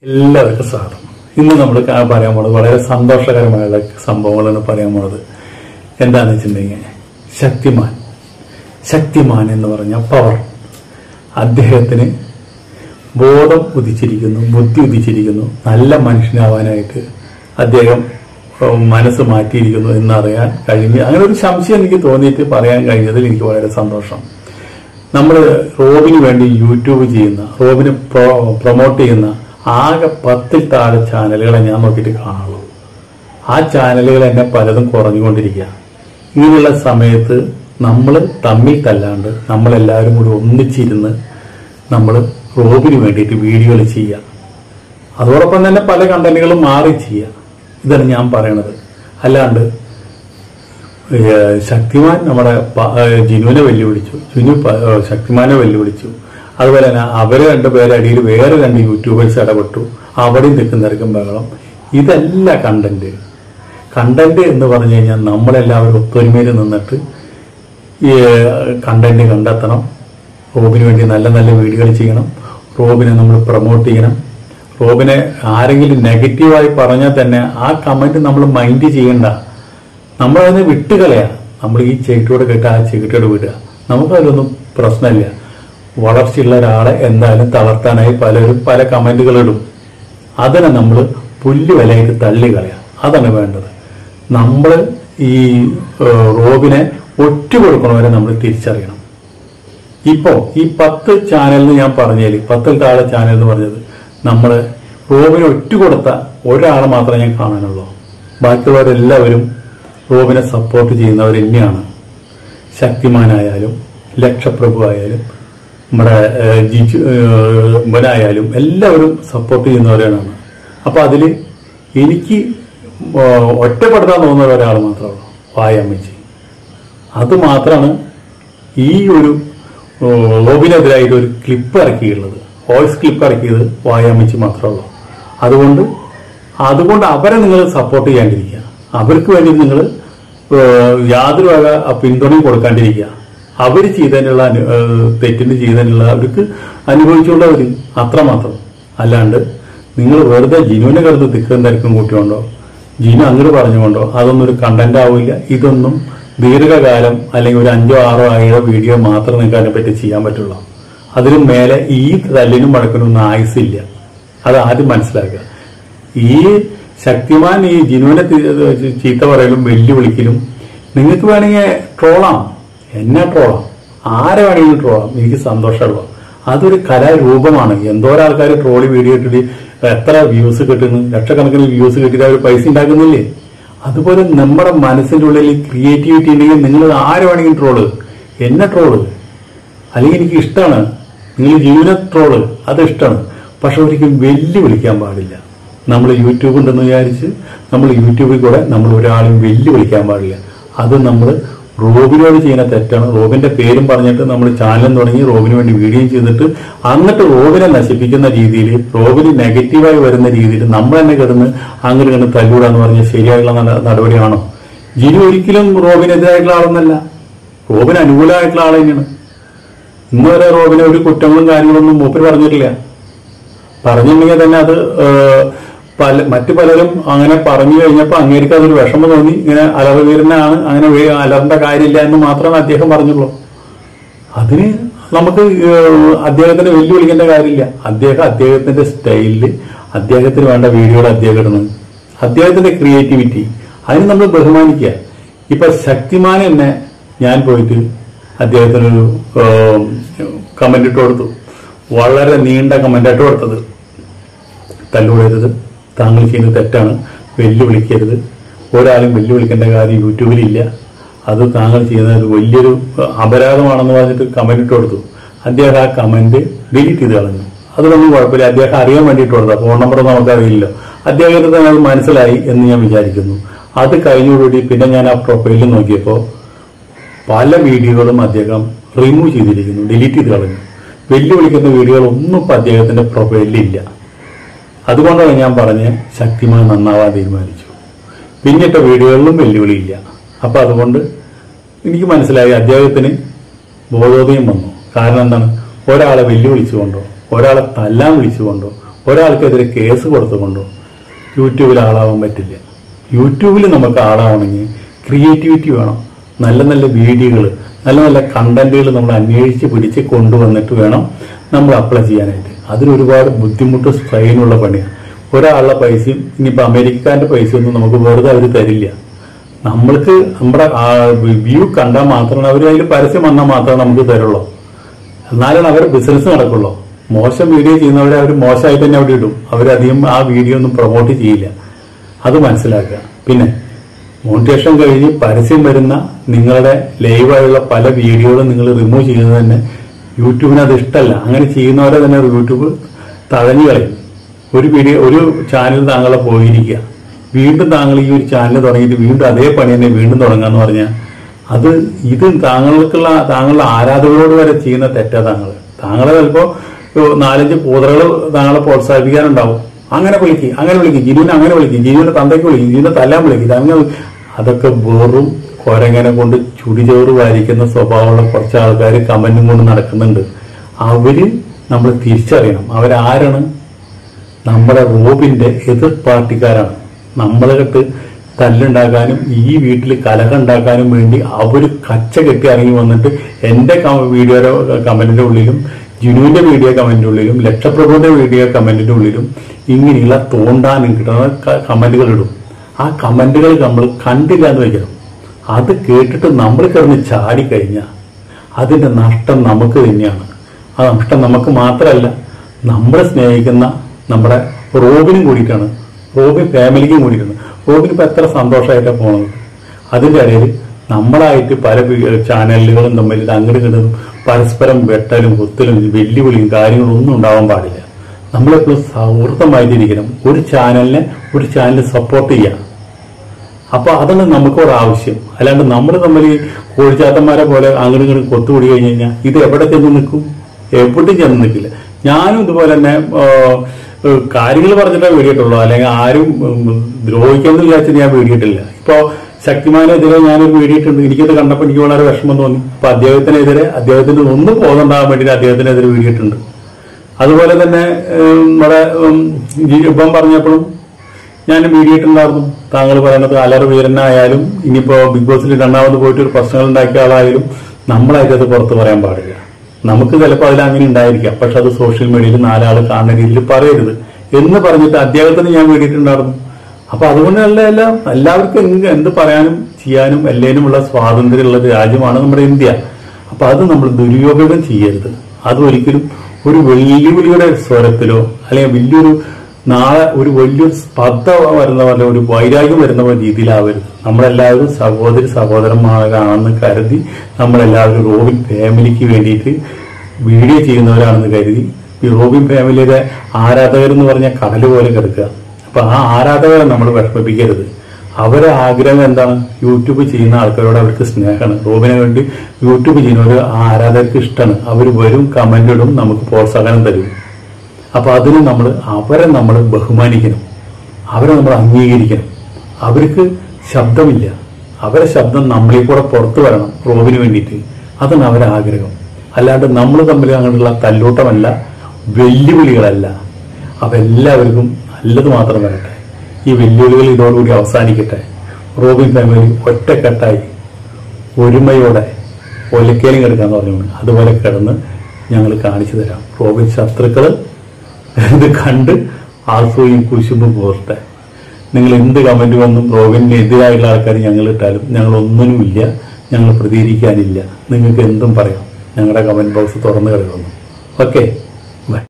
എല്ലാവർക്കും സ്വാഗതം ഇന്ന് നമ്മൾ കാ- പറയാൻ പോണത് വളരെ സന്തോഷകരമായ സംഭവങ്ങളാണ് പറയാൻ പോണത് എന്താണെന്ന് വെച്ചിട്ടുണ്ടെങ്കിൽ ശക്തിമാൻ ശക്തിമാൻ എന്ന് പറഞ്ഞ പവർ അദ്ദേഹത്തിന് ബോധം ഉദിച്ചിരിക്കുന്നു ബുദ്ധി ഉദിച്ചിരിക്കുന്നു നല്ല മനുഷ്യനാവാനായിട്ട് അദ്ദേഹം ഏഹ്, മനസ്സ് മാറ്റിയിരിക്കുന്നു എന്നറിയാൻ കഴിഞ്ഞ് അങ്ങനെ ഒരു സംശയം എനിക്ക് തോന്നിയിട്ട് പറയാൻ കഴിഞ്ഞതിൽ എനിക്ക് വളരെ സന്തോഷം നമ്മൾ റോബിന് വേണ്ടി യൂട്യൂബ് ചെയ്യുന്ന റോബിന് പ്രോ- പ്രൊമോട്ട് ചെയ്യുന്ന ആകെ പത്തിൽ താഴെ ചാനലുകളെ ഞാൻ നോക്കിയിട്ട് കാണുള്ളൂ ആ ചാനലുകൾ എന്നെ പലതും കുറഞ്ഞുകൊണ്ടിരിക്കുക ഇങ്ങനെയുള്ള സമയത്ത് നമ്മൾ തമ്മിൽ തല്ലാണ്ട് നമ്മളെല്ലാവരും കൂടി ഒന്നിച്ചിരുന്ന് നമ്മൾ റോബിന് വേണ്ടിയിട്ട് വീഡിയോകൾ ചെയ്യുക അതോടൊപ്പം തന്നെ പല കണ്ടന്റുകളും മാറി ചെയ്യുക ഇതാണ് ഞാൻ പറയണത് അല്ലാണ്ട് ഏഹ് ശക്തിമാൻ നമ്മുടെ പ- ഏഹ് ജിനുവിനെ വെല്ലുവിളിച്ചു ജിനു പ- ഏഹ് ശക്തിമാനെ വെല്ലുവിളിച്ചു അതുപോലെ തന്നെ അവര് രണ്ടുപേരെ അടിയിൽ വേറെ രണ്ട് യൂട്യൂബേഴ്സ് ഇടപെട്ടു അവിടെയും തെക്കും തിരക്കും ബഹളം ഇതല്ല കണ്ടന്റ് കണ്ടന്റ് എന്ന് പറഞ്ഞു കഴിഞ്ഞാൽ നമ്മളെല്ലാവരും ഒത്തൊരുമയിൽ നിന്നിട്ട് ഈ കണ്ടന്റ് കണ്ടെത്തണം റോബിന് വേണ്ടി നല്ല നല്ല വീഡിയോകൾ ചെയ്യണം റോബിനെ നമ്മൾ പ്രൊമോട്ട് ചെയ്യണം റോബിനെ ആരെങ്കിലും നെഗറ്റീവായി പറഞ്ഞാൽ തന്നെ ആ കമന്റ് നമ്മൾ മൈൻഡ് ചെയ്യണ്ട നമ്മളതിനെ വിട്ടുകളയാ നമ്മൾ ഈ ചെകിട്ടോട് കേട്ട് ആ ചെകിട്ടോട് വിടുക നമുക്കതിലൊന്നും പ്രശ്നമില്ല വളർച്ചയുള്ള ഒരാളെ എന്തായാലും തളർത്താനായി പലരും പല കമന്റുകൾ ഇടും അതിനെ നമ്മൾ പുല്ല് വിലയിട്ട് തള്ളി കളയാം അതാണ് വേണ്ടത് നമ്മൾ ഈ ഏഹ്, റോബിനെ ഒറ്റ കൊടുക്കണവരെ നമ്മൾ തിരിച്ചറിയണം ഇപ്പോ ഈ പത്ത് ചാനലിന് ഞാൻ പറഞ്ഞേല് പത്തിൽ താഴെ ചാനൽ എന്ന് പറഞ്ഞത് നമ്മള് റോബിനെ ഒറ്റ കൊടുത്ത ഒരാളെ മാത്രമേ ഞാൻ കാണാനുള്ളൂ ബാക്കിയുള്ളവരെല്ലാവരും റോബിനെ സപ്പോർട്ട് ചെയ്യുന്നവർ തന്നെയാണ് ശക്തിമാനായാലും ലക്ഷപ്രഭു ആയാലും നമ്മുടെ ഏഹ്, ജിജു ഏഹ്, ഇവനായാലും എല്ലാവരും സപ്പോർട്ട് ചെയ്യുന്നവരാണ് അപ്പൊ അതില് എനിക്ക് ഏഹ്, ഒറ്റപ്പെടുത്താൻ തോന്നുന്ന ഒരാൾ മാത്രമേ ഉള്ളൂ വായമ്മച്ചി അത് മാത്രമാണ് ഈ ഒരു ഏഹ്, റോബിനെതിരായിട്ട് ഒരു ക്ലിപ്പ് ഇറക്കിയിട്ടുള്ളത് വോയിസ് ക്ലിപ്പ് ഇറക്കിയത് വായാമിച്ച് മാത്രമേ ഉള്ളൂ അതുകൊണ്ട് അതുകൊണ്ട് അവരെ നിങ്ങൾ സപ്പോർട്ട് ചെയ്യാണ്ടിരിക്കുക അവർക്ക് വേണ്ടി നിങ്ങൾ യാതൊരു വക പിന്തുണയും കൊടുക്കാണ്ടിരിക്കുക അവർ ചെയ്തതിനുള്ള അനു- ഏഹ്, തെറ്റിന് ചെയ്തതിനുള്ള അവർക്ക് അനുഭവിച്ചുള്ളവർ അത്രമാത്രം അല്ലാണ്ട് നിങ്ങൾ വെറുതെ ജിനുവിനെ കിടന്ന് തിക്കും തിരക്കും കൂട്ടിക്കൊണ്ടോ ജിനു അങ്ങോട്ട് പറഞ്ഞുകൊണ്ടോ അതൊന്നും ഒരു കണ്ടന്റ് ആവില്ല ഇതൊന്നും ദീർഘകാലം അല്ലെങ്കിൽ ഒരു അഞ്ചോ ആറോ ഏഴോ വീഡിയോ മാത്രം നിങ്ങൾക്ക് അതിനെപ്പറ്റി ചെയ്യാൻ പറ്റുള്ളൂ അതിന് മേലെ ഈ തല്ലിനും വഴക്കിനും ഒന്നും ആയുസില്ല അത് ആദ്യം മനസ്സിലാക്കുക ഈ ശക്തിമാൻ ഈ ജിനുവിനെ തി- ചീത്ത പറയലും വെല്ലുവിളിക്കലും നിങ്ങൾക്ക് വേണമെങ്കിൽ ട്രോളാം എന്നെ ട്രോളാം ആരെ വേണമെങ്കിലും ട്രോളാം എനിക്ക് സന്തോഷമുള്ളൂ അതൊരു കലാരൂപമാണ് എന്തോരം ആൾക്കാർ ട്രോളി വീഡിയോ ഇട്ടിട്ട് എത്ര വ്യൂസ് കിട്ടുന്നു ലക്ഷക്കണക്കിന് വ്യൂസ് കിട്ടിയിട്ട് അവർ പൈസ ഉണ്ടാക്കുന്നില്ലേ അതുപോലെ നമ്മുടെ മനസ്സിന്റെ ഉള്ളിൽ ക്രിയേറ്റിവിറ്റി ഉണ്ടെങ്കിൽ നിങ്ങൾ ആരെ വേണമെങ്കിലും ട്രോള് എന്നെ ട്രോള് അല്ലെങ്കിൽ എനിക്ക് ഇഷ്ടമാണ് നിങ്ങൾ ജീവന ട്രോള് അത് ഇഷ്ടമാണ് പക്ഷെ ഒരിക്കലും വെല്ലുവിളിക്കാൻ പാടില്ല നമ്മൾ യൂട്യൂബ് ഉണ്ടെന്ന് വിചാരിച്ച് നമ്മൾ യൂട്യൂബിൽ കൂടെ നമ്മൾ ഒരാളെയും വെല്ലുവിളിക്കാൻ പാടില്ല അത് നമ്മൾ റോബിനോട് ചെയ്യുന്ന തെറ്റാണ് റോബിന്റെ പേരും പറഞ്ഞിട്ട് നമ്മൾ ചാനലും തുടങ്ങി റോബിന് വേണ്ടി വീഡിയോ ചെയ്തിട്ട് എന്നിട്ട് റോബിനെ നശിപ്പിക്കുന്ന രീതിയിൽ റോബിന് നെഗറ്റീവായി വരുന്ന രീതിയിൽ നമ്മൾ തന്നെ കിടന്ന് അങ്ങനെ കിടന്ന് തല്ലൂടാന്ന് പറഞ്ഞാൽ ശരിയായിട്ടുള്ള നട- നടപടിയാണോ ജിനു ഒരിക്കലും റോബിനെതിരായിട്ടുള്ള ആളൊന്നല്ല റോബിന് അനുകൂലമായിട്ടുള്ള ആൾ തന്നെയാണ് ഇന്ന് വരെ റോബിനെ ഒരു കുറ്റങ്ങളും കാര്യങ്ങളൊന്നും മൂപ്പര് പറഞ്ഞിട്ടില്ല പറഞ്ഞിട്ടുണ്ടെങ്കിൽ തന്നെ അത് ഏഹ്, പല മറ്റു പലരും അങ്ങനെ പറഞ്ഞു കഴിഞ്ഞപ്പോൾ അങ്ങേർക്ക് അതൊരു വിഷമം തോന്നി ഇങ്ങനെ അലറുവീരനാണ് അങ്ങനെ വേ- അലറേണ്ട കാര്യമില്ല എന്ന് മാത്രമേ അദ്ദേഹം പറഞ്ഞുള്ളൂ അതിന് നമുക്ക് ഏഹ്, അദ്ദേഹത്തിന് വെല്ലുവിളിക്കേണ്ട കാര്യമില്ല അദ്ദേഹം അദ്ദേഹത്തിന്റെ സ്റ്റൈലില് അദ്ദേഹത്തിന് വേണ്ട വീഡിയോകൾ അദ്ദേഹം ഇടുന്നത് അദ്ദേഹത്തിന്റെ ക്രിയേറ്റിവിറ്റി അതിന് നമ്മൾ ബഹുമാനിക്കുക ഇപ്പൊ ശക്തിമാൻ തന്നെ ഞാൻ പോയിട്ട് അദ്ദേഹത്തിനൊരു കമന്റ് ഇട്ട് കൊടുത്തു വളരെ നീണ്ട കമന്റ് ഇട്ട് കൊടുത്തത് തല്ലുകൊടുത്തത് താങ്കൾ ചെയ്യുന്നത് തെറ്റാണ് വെല്ലുവിളിക്കരുത് ഒരാളും വെല്ലുവിളിക്കേണ്ട കാര്യം യൂട്യൂബിലില്ല അത് താങ്കൾ ചെയ്യുന്നത് വലിയൊരു അപരാധമാണെന്ന് പറഞ്ഞിട്ട് കമന്റ് ഇട്ട് കൊടുത്തു അദ്ദേഹം ആ കമന്റ് ഡിലീറ്റ് ചെയ്ത് കളഞ്ഞു അതൊന്നും കുഴപ്പമില്ല അദ്ദേഹം അറിയാൻ വേണ്ടിയിട്ട് കൊടുത്ത ഫോൺ നമ്പർ നമുക്കറിയില്ലല്ലോ അദ്ദേഹത്തിന് തന്നെ അത് മനസ്സിലായി എന്ന് ഞാൻ വിചാരിക്കുന്നു അത് കഴിഞ്ഞോടുകൂടി പിന്നെ ഞാൻ ആ പ്രൊഫൈലിൽ നോക്കിയപ്പോൾ പല വീഡിയോകളും അദ്ദേഹം റിമൂവ് ചെയ്തിരിക്കുന്നു ഡിലീറ്റ് ചെയ്ത് കളഞ്ഞു വെല്ലുവിളിക്കുന്ന വീഡിയോകൾ ഒന്നും ഇപ്പൊ അദ്ദേഹത്തിന്റെ പ്രൊഫൈലിൽ ഇല്ല അതുകൊണ്ടാണ് ഞാൻ പറഞ്ഞ് ശക്തിമാൻ നന്നാവാൻ തീരുമാനിച്ചു പിന്നിട്ട വീഡിയോകളിലും വെല്ലുവിളിയില്ല അപ്പൊ അതുകൊണ്ട് എനിക്ക് മനസ്സിലായി അദ്ദേഹത്തിന് ബോധോദയം വന്നു കാരണം എന്താണ് ഒരാളെ വെല്ലുവിളിച്ചുകൊണ്ടോ ഒരാളെ തല്ലാൻ വിളിച്ചുകൊണ്ടോ ഒരാൾക്കെതിരെ കേസ് കൊടുത്തുകൊണ്ടോ യൂട്യൂബിൽ ആളാവാൻ പറ്റില്ല യൂട്യൂബിൽ നമുക്ക് ആളാവണമെങ്കിൽ ക്രിയേറ്റിവിറ്റി വേണം നല്ല നല്ല വീഡിയോകൾ നല്ല നല്ല കണ്ടന്റുകൾ നമ്മൾ അന്വേഷിച്ച് പിടിച്ച് കൊണ്ടുവന്നിട്ട് വേണം നമ്മൾ അപ്ലൈ ചെയ്യാനായിട്ട് അതിന് ഒരുപാട് ബുദ്ധിമുട്ട് സ്ട്രെയിനുള്ള പണിയാണ് ഒരാളുടെ പൈസയും ഇനിയിപ്പോൾ അമേരിക്കക്കാരന്റെ പൈസയൊന്നും നമുക്ക് വെറുതെ അവർ തരില്ല നമ്മൾക്ക് നമ്മുടെ വ്യൂ കണ്ടാൽ മാത്രമാണ് അവർ അതിൽ പരസ്യം വന്നാൽ മാത്രമേ നമുക്ക് തരുള്ളൂ എന്നാലാണ് അവർ ബിസിനസ് നടക്കുള്ളൂ മോശം വീഡിയോ ചെയ്യുന്നവരെ അവർ മോശമായിട്ട് തന്നെ അവിടെ ഇടും അവരധികം ആ വീഡിയോ ഒന്നും പ്രൊമോട്ട് ചെയ്യില്ല അത് മനസ്സിലാക്കുക പിന്നെ മോണിറ്റേഷൻ കഴിഞ്ഞ് പരസ്യം വരുന്ന നിങ്ങളുടെ ലൈവായുള്ള പല വീഡിയോകളും നിങ്ങൾ റിമൂവ് ചെയ്യുന്നത് തന്നെ യൂട്യൂബിന് അത് ഇഷ്ടമല്ല അങ്ങനെ ചെയ്യുന്നവരെ തന്നെ യൂട്യൂബ് തഴഞ്ഞു കളയും ഒരു വീഡിയോ ഒരു ചാനൽ താങ്കളെ പോയിരിക്കുക വീണ്ടും താങ്കൾ ഈ ഒരു ചാനൽ തുടങ്ങിയിട്ട് വീണ്ടും അതേ പണി തന്നെ വീണ്ടും തുടങ്ങാന്ന് പറഞ്ഞാൽ അത് ഇത് താങ്കൾക്കുള്ള താങ്കളുടെ ആരാധകരോട് വരെ ചെയ്യുന്ന തെറ്റാ താങ്കൾ താങ്കളെ ചിലപ്പോ ഒരു നാലഞ്ച് പൂതറകൾ താങ്കളെ പ്രോത്സാഹിപ്പിക്കാനുണ്ടാവും അങ്ങനെ വിളിക്കും അങ്ങനെ വിളിക്കും ജിനുവിനെ അങ്ങനെ വിളിക്കും ജിനുവിന്റെ തന്തയ്ക്ക് വിളിക്കും ജിനുവിനെ തല്ലാൻ വിളിക്കും അങ്ങനെ അതൊക്കെ വെറും കൊരങ്ങനെ കൊണ്ട് ചുടിചോറ് വാരിക്കുന്ന സ്വഭാവമുള്ള കുറച്ച് ആൾക്കാർ കമന്റും കൊണ്ട് നടക്കുന്നുണ്ട് അവര് നമ്മൾ തിരിച്ചറിയണം അവരാരാണ് നമ്മുടെ റോബിന്റെ എതിർ പാർട്ടിക്കാരാണ് നമ്മളെ കെട്ട് തല്ലുണ്ടാക്കാനും ഈ വീട്ടിൽ കലഹം ഉണ്ടാക്കാനും വേണ്ടി അവര് കച്ച കെട്ടി ഇറങ്ങി വന്നിട്ട് എന്റെ ക- വീഡിയോയുടെ കമന്റിന്റെ ഉള്ളിലും ജിനുവിന്റെ വീഡിയോ കമന്റിന്റെ ഉള്ളിലും ലക്ഷപ്രഭുവിന്റെ വീഡിയോ കമന്റിന്റെ ഉള്ളിലും ഇങ്ങനെയുള്ള തോണ്ടാനും കിട്ടുന്ന ക- കമന്റുകൾ ഇടും ആ കമന്റുകൾ നമ്മൾ കണ്ടില്ല എന്ന് വയ്ക്കണം അത് കേട്ടിട്ട് നമ്മൾ കിടന്ന് ചാടിക്കഴിഞ്ഞാൽ അതിന്റെ നഷ്ടം നമുക്ക് തന്നെയാണ് ആ നഷ്ടം നമുക്ക് മാത്രമല്ല നമ്മളെ സ്നേഹിക്കുന്ന നമ്മുടെ റോബിനും കൂടിയിട്ടാണ് റോബിൻ ഫാമിലിക്കും കൂടിയിട്ടാണ് റോബിൻ ഇപ്പൊ എത്ര സന്തോഷമായിട്ടാണ് പോകുന്നത് അതിന്റെ ഇടയിൽ നമ്മളായിട്ട് പല വി- ചാനലുകളും തമ്മിൽ അങ്ങോട്ട് ഇങ്ങോട്ടും പരസ്പരം വെട്ടലും കുത്തലും വെല്ലുവിളിയും കാര്യങ്ങളും ഒന്നും ഉണ്ടാവാൻ പാടില്ല നമ്മളെപ്പോഴും സൗഹൃദമായിട്ടിരിക്കണം ഒരു ചാനലിനെ ഒരു ചാനൽ സപ്പോർട്ട് ചെയ്യാം അപ്പൊ അതാണ് നമുക്ക് ഒരു ആവശ്യം അല്ലാണ്ട് നമ്മൾ തമ്മിൽ ഈ കോഴിച്ചാത്തന്മാരെ പോലെ അങ്ങോട്ടും ഇങ്ങോട്ടും കൊത്തുകൂടി കഴിഞ്ഞ് കഴിഞ്ഞാൽ ഇത് എവിടെ ചെന്ന് നിൽക്കും എവിടെയും ചെന്ന് നിൽക്കില്ല ഞാനും ഇതുപോലെ തന്നെ കാര്യങ്ങൾ പറഞ്ഞിട്ടേ വീടിയിട്ടുള്ളൂ അല്ലെങ്കിൽ ആരും ഉം, ദ്രോഹിക്കുമെന്ന് വിചാരിച്ചിട്ട് ഞാൻ വീടിയിട്ടില്ല ഇപ്പോ ശക്തിമാനെതിരെ ഞാനൊരു വീടിയിട്ടുണ്ട് എനിക്കത് കണ്ടപ്പോൾ എനിക്ക് വളരെ വിഷമം തോന്നി അപ്പൊ അദ്ദേഹത്തിനെതിരെ അദ്ദേഹത്തിന് ഒന്നും പോകുന്നുണ്ടാകാൻ വേണ്ടിയിട്ട് അദ്ദേഹത്തിനെതിരെ വീടിയിട്ടുണ്ട് അതുപോലെ തന്നെ ഉം, നമ്മുടെ ഉം, ജി- ഇപ്പം പറഞ്ഞപ്പോഴും ഞാൻ വീഡിയോട്ടുണ്ടായിരുന്നു താങ്കൾ പറയുന്നത് അലർ വീരനായാലും ഇനിയിപ്പോ ബിഗ് ബോസിൽ രണ്ടാമത് പോയിട്ട് ഒരു പ്രശ്നങ്ങൾ ഉണ്ടാക്കിയ ആളായാലും നമ്മളായിട്ട് അത് പുറത്ത് പറയാൻ പാടില്ല നമുക്ക് ചിലപ്പോൾ അതിൽ അങ്ങനെ ഉണ്ടായിരിക്കാം പക്ഷെ അത് സോഷ്യൽ മീഡിയയിൽ നാലാൾ കാണുന്ന രീതിയിൽ പറയരുത് എന്ന് പറഞ്ഞിട്ട് അദ്ദേഹത്തിന് ഞാൻ വേണ്ടിയിട്ടുണ്ടായിരുന്നു അപ്പൊ അതുകൊണ്ടല്ല എല്ലാം എല്ലാവർക്കും എന്ത് എന്ത് പറയാനും ചെയ്യാനും എല്ലാത്തിനുമുള്ള സ്വാതന്ത്ര്യമുള്ള ഒരു രാജ്യമാണ് നമ്മുടെ ഇന്ത്യ അപ്പൊ അത് നമ്മൾ ദുരുപയോഗം ചെയ്യരുത് അത് ഒരിക്കലും ഒരു വെല്ലുവിളിയുടെ സ്വരത്തിലോ അല്ലെങ്കിൽ വലിയൊരു നാളെ ഒരു വലിയൊരു സ്പർദ്ധ വരുന്ന പോലെ ഒരു വൈരാഗ്യം വരുന്ന പോലെ രീതിയിലാവരുത് നമ്മളെല്ലാവരും സഹോദരി സഹോദരന്മാരാണെന്ന് കരുതി നമ്മളെല്ലാവരും റോബിൻ ഫാമിലിക്ക് വേണ്ടിയിട്ട് വീഡിയോ ചെയ്യുന്നവരാണെന്ന് കരുതി ഈ റോബിൻ ഫാമിലിയുടെ ആരാധകരെന്ന് പറഞ്ഞാൽ കടല് പോലെ കിടക്കുക അപ്പൊ ആ ആരാധകരെ നമ്മൾ വിഷമിപ്പിക്കരുത് അവരെ ആഗ്രഹം എന്താണ് യൂട്യൂബ് ചെയ്യുന്ന ആൾക്കാരോട് അവർക്ക് സ്നേഹമാണ് റോബിനെ വേണ്ടി യൂട്യൂബ് ചെയ്യുന്നവർ ആ ആരാധകർക്ക് ഇഷ്ടമാണ് അവർ വരും കമന്റ് ഇടും നമുക്ക് പ്രോത്സാഹനം തരും അപ്പൊ അതിന് നമ്മൾ അവരെ നമ്മൾ ബഹുമാനിക്കണം അവരെ നമ്മൾ അംഗീകരിക്കണം അവർക്ക് ശബ്ദമില്ല അവരെ ശബ്ദം നമ്മളിൽ കൂടെ പുറത്തു വരണം റോബിന് വേണ്ടിയിട്ട് അതാണ് അവരെ ആഗ്രഹം അല്ലാണ്ട് നമ്മൾ തമ്മിൽ അങ്ങനെയുള്ള തല്ലൂട്ടമല്ല വെല്ലുവിളികളല്ല അപ്പൊ എല്ലാവർക്കും നല്ലത് മാത്രം വരട്ടെ ഈ വെല്ലുവിളികൾ ഇതോടുകൂടി അവസാനിക്കട്ടെ റോബിൻ ഫാമിലി ഒറ്റക്കെട്ടായി ഒരുമയോടെ ഒലക്കേലും കിടക്കാന്ന് പറഞ്ഞു അതുപോലെ കിടന്ന് ഞങ്ങൾ കാണിച്ചു തരാം റോബിൻ ശത്രുക്കള് ഇത് കണ്ട് ആസൂയും കുശുമ്പും പോരട്ടെ നിങ്ങൾ എന്ത് കമന്റ് വന്നും റോബിന് എതിരായുള്ള ആൾക്കാർ ഞങ്ങൾ ഇട്ടാലും ഞങ്ങൾ ഒന്നിനുമില്ല ഞങ്ങൾ പ്രതികരിക്കാനില്ല നിങ്ങൾക്ക് എന്തും പറയാം ഞങ്ങളുടെ കമന്റ് ബോക്സ് തുറന്നു കിടക്കുന്നു ഓക്കെ